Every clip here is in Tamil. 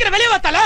சீக்கிரம் வெளியே வாத்தால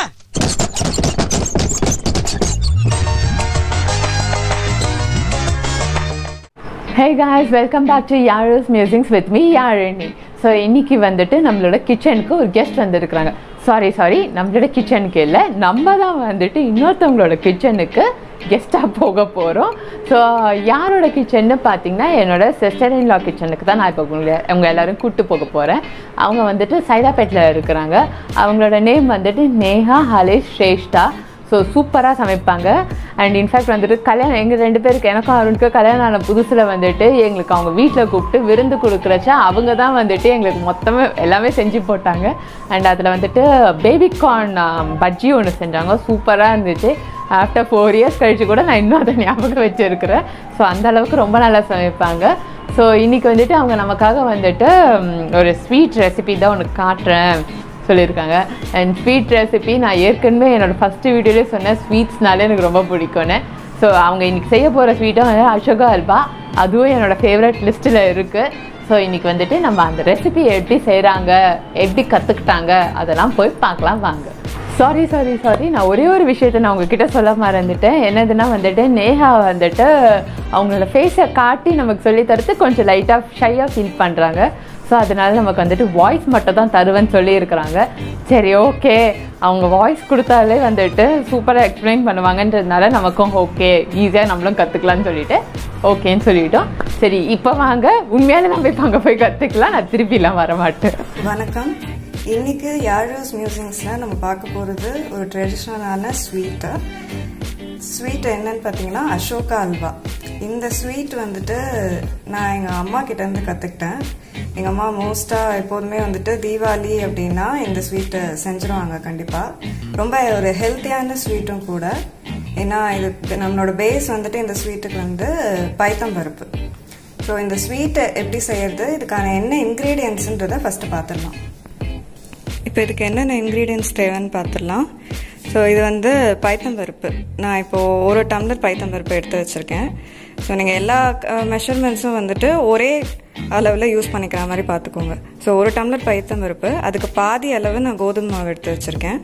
hey guys welcome back to Yaro's musings with me Yazhini so இன்னைக்கு வந்துட்டு நம்மளோட கிச்சனுக்கு ஒரு கெஸ்ட் வந்திருக்கிறாங்க சாரி சாரி நம்மளோட கிச்சனுக்கு இல்லை நம்ம தான் வந்துட்டு இன்னொருத்தவங்களோட கிச்சனுக்கு கெஸ்ட்டாக போக போகிறோம் ஸோ யாரோட கிச்சன்னு பார்த்தீங்கன்னா என்னோட சிஸ்டர் இன்லா கிச்சனுக்கு தான் நான் இப்போ உங்களை அவங்க எல்லாரும் கூப்பிட்டு போக போகிறேன் அவங்க வந்துட்டு சைதாப்பேட்டில் இருக்கிறாங்க அவங்களோட நேம் வந்துட்டு நேஹா ஹலேஷ் ஸ்ரேஷ்டா ஸோ சூப்பராக சமைப்பாங்க அண்ட் இன்ஃபேக்ட் வந்துட்டு கல்யாணம் எங்கள் ரெண்டு பேருக்கு எனக்கும் அருணுக்கு கல்யாணம் ஆன புதுசில் வந்துட்டு எங்களுக்கு அவங்க வீட்டில் கூப்பிட்டு விருந்து கொடுக்குறச்ச அவங்க தான் வந்துட்டு எங்களுக்கு மொத்தமே எல்லாமே செஞ்சு போட்டாங்க அண்ட் அதில் வந்துட்டு பேபி கார்ன் பஜ்ஜி ஒன்று செஞ்சாங்க சூப்பராக இருந்துச்சு ஆஃப்டர் ஃபோர் இயர்ஸ் கழிச்சு கூட நான் இன்னும் அதை ஞாபகம் வச்சுருக்கிறேன் ஸோ அந்த அளவுக்கு ரொம்ப நல்லா சமைப்பாங்க ஸோ இன்றைக்கி வந்துட்டு அவங்க நமக்காக வந்துட்டு ம், ஒரு ஸ்வீட் ரெசிபி தான் ஒன்று காட்டுறேன் சொல்லியிருக்காங்க அண்ட் ஸ்வீட் ரெசிபி நான் ஏற்கனவே என்னோடய ஃபஸ்ட்டு வீடியோலேயே சொன்னேன் ஸ்வீட்ஸ்னாலே எனக்கு ரொம்ப பிடிக்கும்னு ஸோ அவங்க இன்றைக்கி செய்ய போகிற ஸ்வீட்டும் வந்து அசோகா அல்வா அதுவும் என்னோடய ஃபேவரட் லிஸ்ட்டில் இருக்குது ஸோ இன்றைக்கி வந்துட்டு நம்ம அந்த ரெசிபி எப்படி செய்கிறாங்க எப்படி கற்றுக்கிட்டாங்க அதெல்லாம் போய் பார்க்கலாம் வாங்க சாரி சாரி சாரி நான் ஒரே ஒரு விஷயத்த நான் உங்ககிட்ட சொல்ல மறந்துட்டேன் என்னதுன்னா வந்துட்டு நேஹா வந்துட்டு அவங்களோட ஃபேஸை காட்டி நமக்கு சொல்லி தரது கொஞ்சம் லைட்டாக ஷையாக ஃபீல் பண்ணுறாங்க ஸோ அதனால நமக்கு வந்துட்டு வாய்ஸ் மட்டும் தான் தருவேன்னு சொல்லியிருக்கிறாங்க சரி ஓகே அவங்க வாய்ஸ் கொடுத்தாலே வந்துட்டு சூப்பராக எக்ஸ்பிளைன் பண்ணுவாங்கன்றதுனால நமக்கும் ஓகே ஈஸியாக நம்மளும் கற்றுக்கலாம்னு சொல்லிட்டு ஓகேன்னு சொல்லிட்டோம் சரி இப்போ வாங்க உண்மையாலே நம்ம இப்போ அங்கே போய் கற்றுக்கலாம் நான் திருப்பிலாம் வர மாட்டேன் வணக்கம் இன்னைக்கு யாரோஸ் மியூசிங்ஸில் நம்ம பார்க்க போகிறது ஒரு ட்ரெடிஷ்னலான ஸ்வீட்டு ஸ்வீட் என்னன்னு பார்த்தீங்கன்னா அசோகா அல்வா இந்த ஸ்வீட் வந்துட்டு நான் எங்கள் அம்மா கிட்டேருந்து கற்றுக்கிட்டேன் எங்கள் அம்மா மோஸ்ட்டாக எப்போதுமே வந்துட்டு தீபாவளி அப்படின்னா இந்த ஸ்வீட்டை செஞ்சுருவாங்க கண்டிப்பாக ரொம்ப ஒரு ஹெல்த்தியான ஸ்வீட்டும் கூட ஏன்னா இது நம்மளோட பேஸ் வந்துட்டு இந்த ஸ்வீட்டுக்கு வந்து பைத்தம்பருப்பு ஸோ இந்த ஸ்வீட்டை எப்படி செய்யறது இதுக்கான என்ன இன்க்ரீடியன்ஸுன்றதை ஃபஸ்ட்டு பார்த்துடலாம் இப்போ இதுக்கு என்னென்ன இன்க்ரீடியன்ஸ் தேவைன்னு பார்த்துடலாம் ஸோ இது வந்து பைத்தம்பருப்பு நான் இப்போது ஒரு டம்ளர் பைத்தம்பருப்பு எடுத்து வச்சுருக்கேன் ஸோ நீங்கள் எல்லா மெஷர்மெண்ட்ஸும் வந்துட்டு ஒரே அளவில் யூஸ் பண்ணிக்கிற மாதிரி பார்த்துக்கோங்க ஸோ ஒரு டம்ளர் பைத்தம்பருப்பு அதுக்கு பாதி அளவு நான் கோதுமை மாவு எடுத்து வச்சுருக்கேன்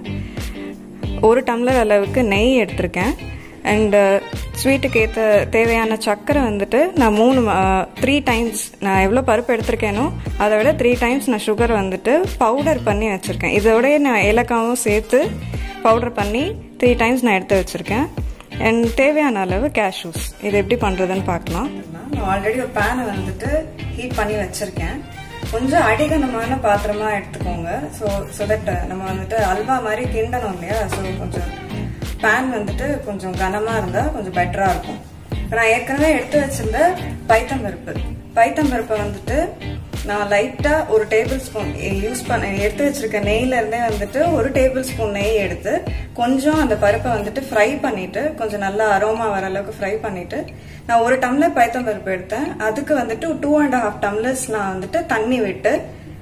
ஒரு டம்ளர் அளவுக்கு நெய் எடுத்திருக்கேன் அண்டு ஸ்வீட்டுக்கு ஏற்ற தேவையான சர்க்கரை வந்துட்டு நான் மூணு த்ரீ டைம்ஸ் நான் எவ்வளோ பருப்பு எடுத்திருக்கேனோ அதை விட த்ரீ டைம்ஸ் நான் சுகர் வந்துட்டு பவுடர் பண்ணி வச்சுருக்கேன் இதோடய நான் ஏலக்காவும் சேர்த்து பவுடர் பண்ணி த்ரீ டைம்ஸ் நான் எடுத்து வச்சுருக்கேன் அண்ட் தேவையான அளவு கேஷ்யூஸ் இது எப்படி பண்ணுறதுன்னு பார்க்கலாம் நான் ஆல்ரெடி ஒரு பேனை வந்துட்டு ஹீட் பண்ணி வச்சுருக்கேன் கொஞ்சம் அடிகனமான பாத்திரமா எடுத்துக்கோங்க ஸோ ஸோ தட் நம்ம வந்துட்டு அல்வா மாதிரி கிண்டணும் இல்லையா ஸோ கொஞ்சம் பேன் வந்துட்டு கொஞ்சம் கனமா இருந்தா கொஞ்சம் பெட்டரா இருக்கும் இப்போ நான் ஏற்கனவே எடுத்து வச்சிருந்த பைத்தம்பருப்பு பைத்தம்பருப்பை வந்துட்டு நான் லைட்டா ஒரு டேபிள் ஸ்பூன் யூஸ் பண்ண எடுத்து வச்சிருக்க நெய்ல இருந்தே வந்துட்டு ஒரு டேபிள் ஸ்பூன் நெய் எடுத்து கொஞ்சம் அந்த பருப்பை வந்துட்டு ஃப்ரை பண்ணிட்டு கொஞ்சம் நல்லா அரோமா வர அளவுக்கு ஃப்ரை பண்ணிட்டு நான் ஒரு டம்ளர் பைத்தம்பருப்பு எடுத்தேன் அதுக்கு வந்துட்டு டூ அண்ட் ஹாஃப் டம்ளர்ஸ் நான் வந்துட்டு தண்ணி விட்டு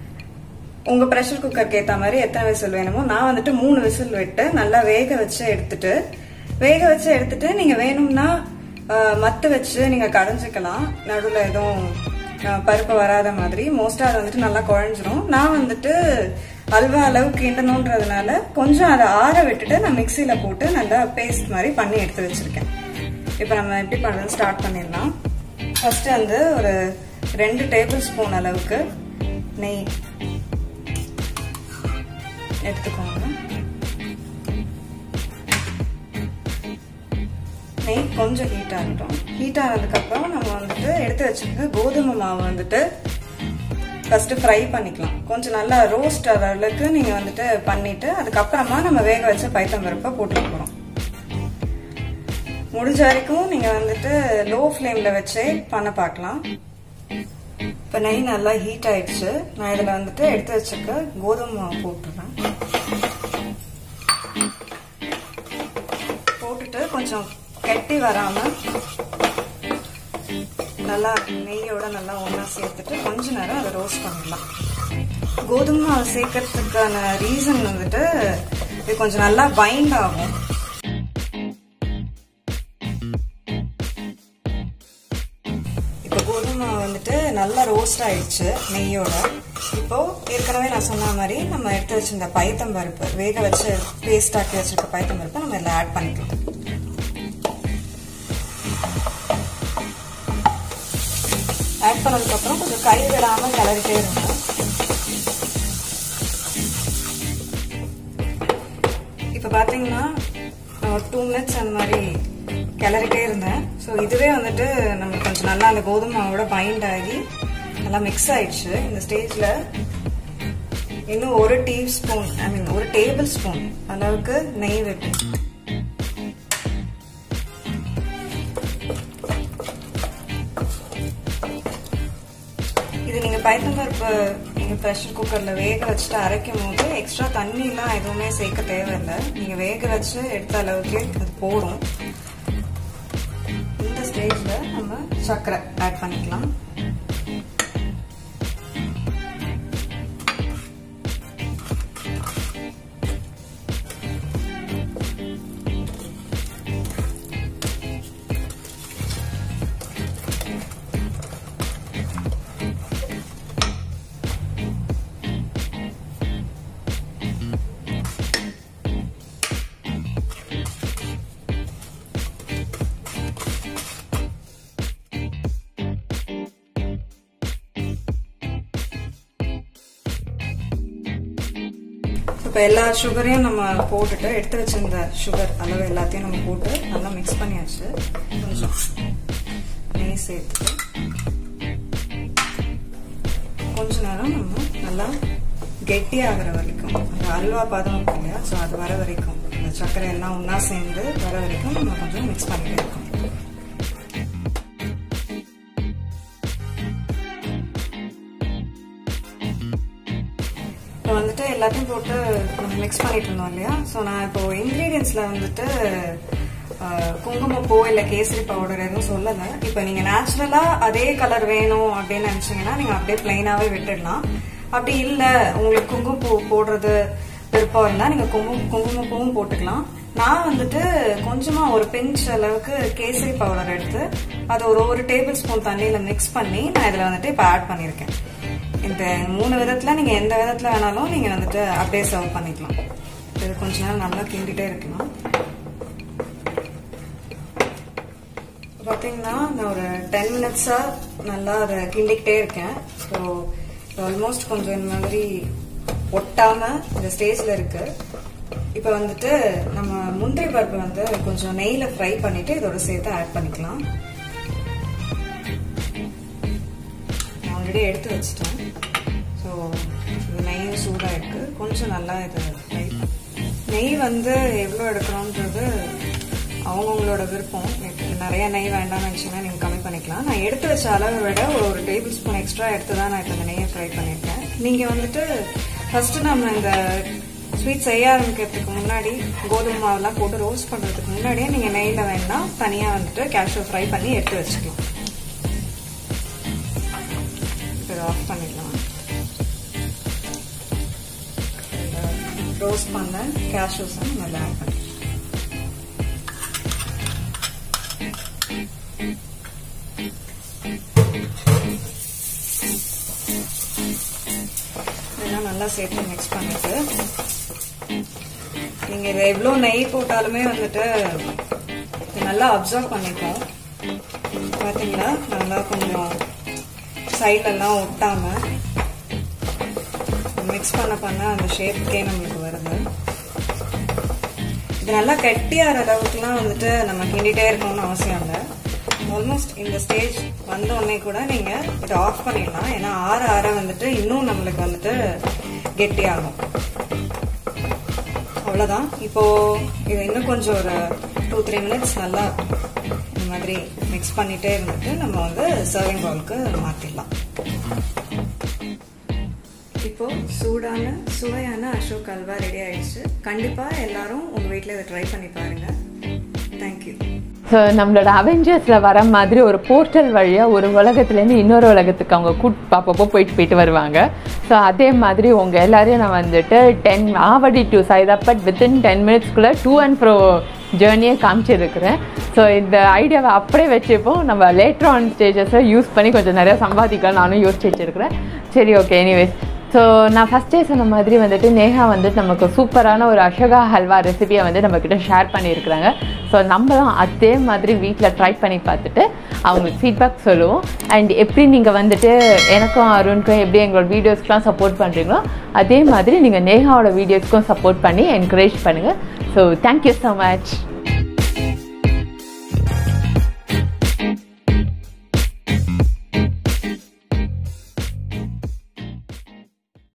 உங்க ப்ரெஷர் குக்கருக்கு ஏத்த மாதிரி எத்தனை விசில் வேணுமோ நான் வந்துட்டு மூணு விசில் விட்டு நல்லா வேக வச்சு எடுத்துட்டு வேக வச்சு எடுத்துட்டு நீங்க வேணும்னா ஆஹ், மத்து வச்சு நீங்க கடைஞ்சிக்கலாம் நடுவில் எதுவும் ஆஹ், பருப்பு வராத மாதிரி மோஸ்டா அது வந்துட்டு நல்லா குழஞ்சிரும் நான் வந்துட்டு அல்வா அளவு கிண்டணுன்றதுனால கொஞ்சம் அதை ஆற விட்டுட்டு நான் மிக்சியில போட்டு நல்லா பேஸ்ட் மாதிரி பண்ணி எடுத்து வச்சிருக்கேன் இப்போ நம்ம எப்படி பண்ணுறது ஸ்டார்ட் பண்ணிடலாம் ஃபர்ஸ்ட் வந்து ஒரு ரெண்டு டேபிள் ஸ்பூன் அளவுக்கு நெய் எடுத்துக்கோங்க நெய் கொஞ்சம் ஹீட் ஆகட்டும் ஹீட் ஆனதுக்கப்புறம் நம்ம வந்துட்டு எடுத்து வச்சிருக்க கோதுமை மாவு வந்துட்டு ஃபர்ஸ்ட் ஃப்ரை பண்ணிக்கலாம் கொஞ்சம் நல்லா ரோஸ்ட் ஆகிற அளவுக்கு நீங்க வந்துட்டு பண்ணிட்டு அதுக்கப்புறமா நம்ம வேக வச்ச பைத்தம்பருப்பை போட்டுக்க போறோம் முடிஞ்ச வரைக்கும் நீங்க வந்துட்டு லோ ஃப்ளேம்ல வச்சே பண்ண பார்க்கலாம் இப்போ நெய் நல்லா ஹீட் ஆயிடுச்சு நான் இதில் வந்துட்டு எடுத்து வச்சிருக்க கோதுமை மாவு போட்டுறேன் போட்டுட்டு கொஞ்சம் கெட்டி வராம நல்லா நெய்யோட நல்லா ஒன்றா சேர்த்துட்டு கொஞ்ச நேரம் அதை ரோஸ்ட் பண்ணலாம் கோதுமை மாவு சேர்க்கறதுக்கான ரீசன் வந்துட்டு இது கொஞ்சம் நல்லா பைண்ட் ஆகும் இப்போ கோதுமை மாவு வந்துட்டு நல்லா ரோஸ்ட் ஆயிடுச்சு நெய்யோட இப்போ ஏற்கனவே நான் சொன்ன மாதிரி நம்ம எடுத்து வச்சிருந்த பைத்தம்பருப்பு வேக வச்சு பேஸ்ட் ஆக்கி வச்சிருக்க பைத்தம்பருப்பை நம்ம இதில் ஆட் பண்ணிக்கலாம் ஆட் பண்ணதுக்கப்புறம் கொஞ்சம் கை விடாமல் கிளறிட்டே இருங்க இப்போ பார்த்தீங்கன்னா ஒரு டூ மினிட்ஸ் அந்த மாதிரி கிளறிட்டே இருந்தேன் ஸோ இதுவே வந்துட்டு நம்ம கொஞ்சம் நல்லா அந்த கோதுமை மாவோட பைண்ட் ஆகி நல்லா மிக்ஸ் ஆயிடுச்சு இந்த ஸ்டேஜில் இன்னும் ஒரு டீ ஸ்பூன் ஐ மீன் ஒரு டேபிள் ஸ்பூன் அளவுக்கு நெய் விட்டு இது நீங்கள் பைத்தம்பருப்பு நீங்கள் ப்ரெஷர் குக்கரில் வேக வச்சுட்டு அரைக்கும் போது எக்ஸ்ட்ரா தண்ணிலாம் எதுவுமே சேர்க்க தேவையில்லை நீங்கள் வேக வச்சு எடுத்த அளவுக்கு அது போடும் இந்த ஸ்டேஜில் நம்ம சர்க்கரை ஆட் பண்ணிக்கலாம் இப்போ எல்லா சுகரையும் நம்ம போட்டுட்டு எடுத்து வச்சிருந்த சுகர் அளவு எல்லாத்தையும் நம்ம போட்டு நல்லா மிக்ஸ் பண்ணியாச்சு கொஞ்சம் நெய் சேர்த்துட்டு கொஞ்ச நேரம் நம்ம நல்லா கெட்டியாகிற வரைக்கும் அந்த அல்வா பதம் இருக்கு இல்லையா ஸோ அது வர வரைக்கும் அந்த சர்க்கரை எல்லாம் ஒன்றா சேர்ந்து வர வரைக்கும் நம்ம கொஞ்சம் மிக்ஸ் பண்ணிட்டு இருக்கோம் இப்போ வந்துட்டு எல்லாத்தையும் போட்டு நம்ம மிக்ஸ் பண்ணிட்டு இருந்தோம் இல்லையா ஸோ நான் இப்போ இன்க்ரீடியன்ஸில் வந்துட்டு குங்குமப்பூ இல்லை கேசரி பவுடர் எதுவும் சொல்லலை இப்போ நீங்கள் நேச்சுரலாக அதே கலர் வேணும் அப்படின்னு நினச்சிங்கன்னா நீங்கள் அப்படியே பிளைனாகவே விட்டுடலாம் அப்படி இல்லை உங்களுக்கு குங்குமப்பூ போடுறது விருப்பம் இருந்தால் நீங்கள் குங்கும குங்குமப்பூவும் போட்டுக்கலாம் நான் வந்துட்டு கொஞ்சமாக ஒரு பிஞ்ச் அளவுக்கு கேசரி பவுடர் எடுத்து அது ஒரு ஒரு டேபிள் ஸ்பூன் தண்ணியில் மிக்ஸ் பண்ணி நான் இதில் வந்துட்டு இப்போ ஆட் பண்ணியிருக்கேன் இந்த மூணு விதத்துல நீங்க எந்த விதத்துல வேணாலும் நீங்க வந்துட்டு அப்படியே சர்வ் பண்ணிக்கலாம் இது கொஞ்ச நேரம் நல்லா கிண்டிட்டே இருக்கலாம் பார்த்தீங்கன்னா நான் ஒரு டென் மினிட்ஸா நல்லா அதை கிண்டிக்கிட்டே இருக்கேன் ஸோ ஆல்மோஸ்ட் கொஞ்சம் இந்த மாதிரி ஒட்டாம இந்த ஸ்டேஜ்ல இருக்கு இப்போ வந்துட்டு நம்ம முந்திரி பருப்பு வந்து கொஞ்சம் நெய்ல ஃப்ரை பண்ணிட்டு இதோட சேர்த்து ஆட் பண்ணிக்கலாம் ஆல்ரெடி எடுத்து வச்சிட்டேன் ஸோ இது நெய்யும் சூடாக இருக்கு கொஞ்சம் நல்லா இது ஃப்ரை நெய் வந்து எவ்வளோ எடுக்கணுன்றது அவங்கவுங்களோட விருப்பம் நிறைய நெய் வேண்டாம்னு நினச்சிங்கன்னா நீங்கள் கம்மி பண்ணிக்கலாம் நான் எடுத்து வச்ச அளவை விட ஒரு ஒரு டேபிள் ஸ்பூன் எக்ஸ்ட்ரா எடுத்து தான் நான் இப்போ இந்த நெய்யை ஃப்ரை பண்ணியிருக்கேன் நீங்கள் வந்துட்டு ஃபர்ஸ்ட் நம்ம இந்த ஸ்வீட் செய்ய ஆரம்பிக்கிறதுக்கு முன்னாடி கோதுமை மாவுலாம் போட்டு ரோஸ்ட் பண்ணுறதுக்கு முன்னாடியே நீங்கள் நெய்யில் வேணா தனியாக வந்துட்டு கேஷ்யூ ஃப்ரை பண்ணி எடுத்து வச்சுக்கலாம் இதை ஆஃப் பண்ணிடலாம் ரோஸ்ட் பண்ண கேஷ்யூஸை நம்ம ஆட் பண்ணிக்கலாம் இதெல்லாம் நல்லா சேர்த்து மிக்ஸ் பண்ணிட்டு நீங்க இதை எவ்வளோ நெய் போட்டாலுமே வந்துட்டு இது நல்லா அப்சர்வ் பண்ணிக்கும் பாத்தீங்களா நல்லா கொஞ்சம் சைட்லெல்லாம் ஒட்டாம மிக்ஸ் பண்ண பண்ண அந்த ஷேப்புக்கே நம்மளுக்கு வருது இது நல்லா கெட்டியாகிற அளவுக்குலாம் வந்துட்டு நம்ம கிண்டிகிட்டே இருக்கணும்னு அவசியம் இல்லை ஆல்மோஸ்ட் இந்த ஸ்டேஜ் வந்த உடனே கூட நீங்க இதை ஆஃப் பண்ணிடலாம் ஏன்னா ஆற ஆற வந்துட்டு இன்னும் நம்மளுக்கு வந்துட்டு கெட்டியாகும் அவ்வளோதான் இப்போ இது இன்னும் கொஞ்சம் ஒரு டூ த்ரீ மினிட்ஸ் நல்லா இந்த மாதிரி மிக்ஸ் பண்ணிட்டே இருந்துட்டு நம்ம வந்து சர்விங் பவுலுக்கு மாற்றிடலாம் இப்போ சூடான சுவையான அசோக் அல்வா ரெடி ஆயிடுச்சு கண்டிப்பாக எல்லாரும் உங்கள் வீட்டில் இதை ட்ரை பண்ணி பாருங்க தேங்க்யூ ஸோ நம்மளோட அவெஞ்சர்ஸில் வர மாதிரி ஒரு போர்ட்டல் வழியாக ஒரு உலகத்துலேருந்து இன்னொரு உலகத்துக்கு அவங்க கூட் அப்பப்போ போயிட்டு போயிட்டு வருவாங்க ஸோ அதே மாதிரி உங்கள் எல்லாரையும் நான் வந்துட்டு ten Avadi to Saidapet within ten மினிட்ஸ்க்குள்ளே டூ அண்ட் ஃப்ரோ ஜேர்னியை காமிச்சிருக்கிறேன் ஸோ இந்த ஐடியாவை அப்படியே வச்சுப்போம் நம்ம லேட்டர் ஆன் ஸ்டேஜஸை யூஸ் பண்ணி கொஞ்சம் நிறையா சம்பாதிக்கலாம் நானும் யோசிச்சு வச்சிருக்கிறேன் சரி ஓகே எனிவேஸ் ஸோ நான் ஃபஸ்ட்டே சொன்ன மாதிரி வந்துட்டு நேஹா வந்துட்டு நமக்கு சூப்பரான ஒரு அஷோகா ஹல்வா ரெசிபியை வந்து நம்மக்கிட்ட ஷேர் பண்ணியிருக்கிறாங்க ஸோ நம்மளும் அதே மாதிரி வீட்டில் ட்ரை பண்ணி பார்த்துட்டு அவங்களுக்கு ஃபீட்பேக் சொல்லுவோம் அண்ட் எப்படி நீங்கள் வந்துட்டு எனக்கும் அருணுக்கும் எப்படி எங்களோட வீடியோஸ்க்குலாம் சப்போர்ட் பண்ணுறீங்களோ அதே மாதிரி நீங்கள் நேஹாவோட வீடியோஸ்க்கும் சப்போர்ட் பண்ணி என்கரேஜ் பண்ணுங்கள் ஸோ தேங்க்யூ ஸோ மச்